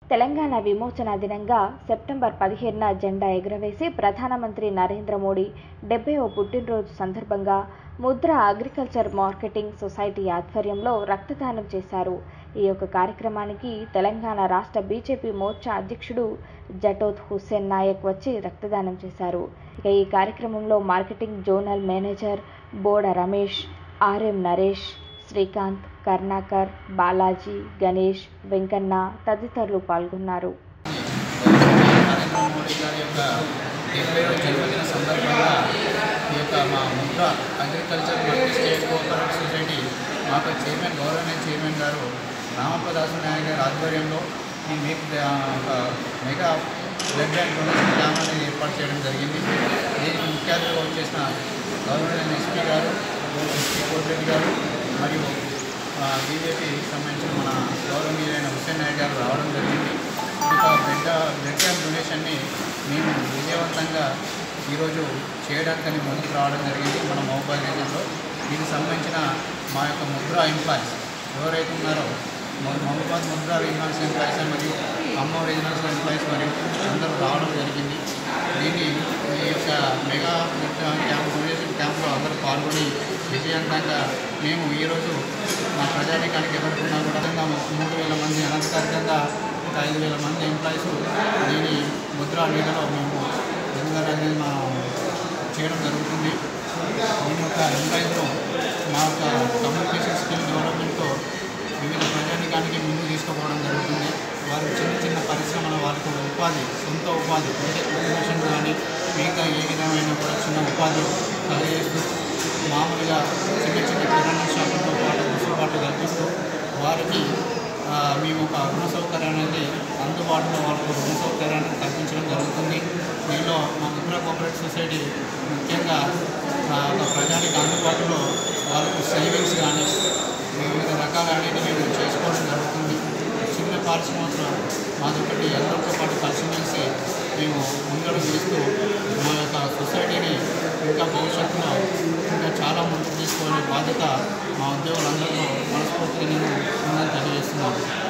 తెలంగాణ విమోచన దినంగా సెప్టెంబర్ పదిహేనున జెండా ఎగురవేసి ప్రధానమంత్రి నరేంద్ర మోడీ డెబ్బైవ పుట్టినరోజు సందర్భంగా ముద్ర అగ్రికల్చర్ మార్కెటింగ్ సొసైటీ ఆధ్వర్యంలో రక్తదానం చేశారు ఈ యొక్క కార్యక్రమానికి తెలంగాణ రాష్ట్ర బీజేపీ మోర్చా అధ్యక్షుడు జటోత్ హుస్సేన్ నాయక్ వచ్చి రక్తదానం చేశారు ఇక ఈ కార్యక్రమంలో marketing zonal manager Boda Ramesh RM Naresh Srikanth Karnakar Balaji Ganesh Venkanna తదితరులు పాల్గొన్నారు నరేంద్ర మోడీ గారి యొక్క డెబ్బైవ జన్మదిన సందర్భంగా ఈ యొక్క మా Mudra agriculture multi state cooperative society మా యొక్క చైర్మన్ గౌరవనీయ చైర్మన్ గారు రామప్రదాసు నాయక్ గారి ఆధ్వర్యంలో ఈ మేక్ ఒక mega blood bank donation camp అనేది ఏర్పాటు చేయడం జరిగింది దీనికి ముఖ్య అతిథిగా వచ్చేసిన గౌరవనీయ ఎస్పీ గారు ఎస్పీ కోటిరెడ్డి గారు మరియు బీజేపీ సంబంధించిన మన గౌరవనీయులైన హుస్సేన్ నాయక్ గారు రావడం జరిగింది ఒక బ్లడ్ బ్లడ్ క్యాంప్ డొనేషన్ని మేము విజయవంతంగా ఈరోజు చేయడానికని ముందుకు రావడం జరిగింది మన మొబైల్ రీజన్లో దీనికి సంబంధించిన మా యొక్క ముద్ర ఎంప్లాయీస్ ఎవరైతే ఉన్నారో మొ- మహబూబాద్ ముద్ర రీజనల్స్ ఎంప్లాయీస్ మరియు అమ్మ రీజనల్స్ ఎంప్లాయీస్ మరియు అందరూ రావడం జరిగింది దీన్ని ఈ యొక్క మెగా బ్లడ్ క్యాంప్ డొనేషన్ క్యాంప్లో అందరూ పాల్గొని విజయవంతంగా మేము ఈరోజు మా ప్రజానీకానికి ఎవరుకున్నా కూడా విధంగా మూడు వేల మంది అనధికారికంగా ఒక ఐదు వేల మంది ఎంప్లాయీస్ దీని ముద్రా నీడలో మేము ఎందుకంటే అనేది మనం చేయడం జరుగుతుంది దీని యొక్క ఎంప్లాయీస్లో మా యొక్క కమ్యూనికేషన్ స్కిల్ డెవలప్మెంట్తో వివిధ ప్రజానీకానికి ముందు తీసుకుపోవడం జరుగుతుంది వారు చిన్న చిన్న పరిశ్రమల వారికి ఒక ఉపాధి సొంత ఉపాధి అంటే ప్రొఫెషన్ కానీ మిగతా ఏ విధమైన కూడా చిన్న ఉపాధి కలిగేస్తూ మామూలుగా చిన్న చిన్న కిరాణా షాపులతో పాటు వెసులుబాటు కల్పిస్తూ వారికి ఆ, మేము ఒక రుణ సౌకర్యాన్ని అనేది అందుబాటులో వాళ్ళకు రుణ సౌకర్యాన్ని కల్పించడం జరుగుతుంది దీనిలో మా ముద్ర కోఆపరేటివ్ సొసైటీ ముఖ్యంగా ఆ, ఒక ప్రజానికి అందుబాటులో వాళ్ళకు సేవింగ్స్ కానీ వివిధ రకాల అనేది మేము చేసుకోవడం జరుగుతుంది చిన్న పారిశ్రామికలో మాదొకటి అందరితో పాటు కలిసిమెలిసి మేము ముందడుగు వేస్తూ మా యొక్క సొసైటీని ఇంకా భవిష్యత్తులో ఇంకా చాలా ముందుకు తీసుకునే బాధ్యత మా ఉద్యోగులందరిలో మనస్ఫూర్తిగా నేను ఉందని తెలియజేస్తున్నాను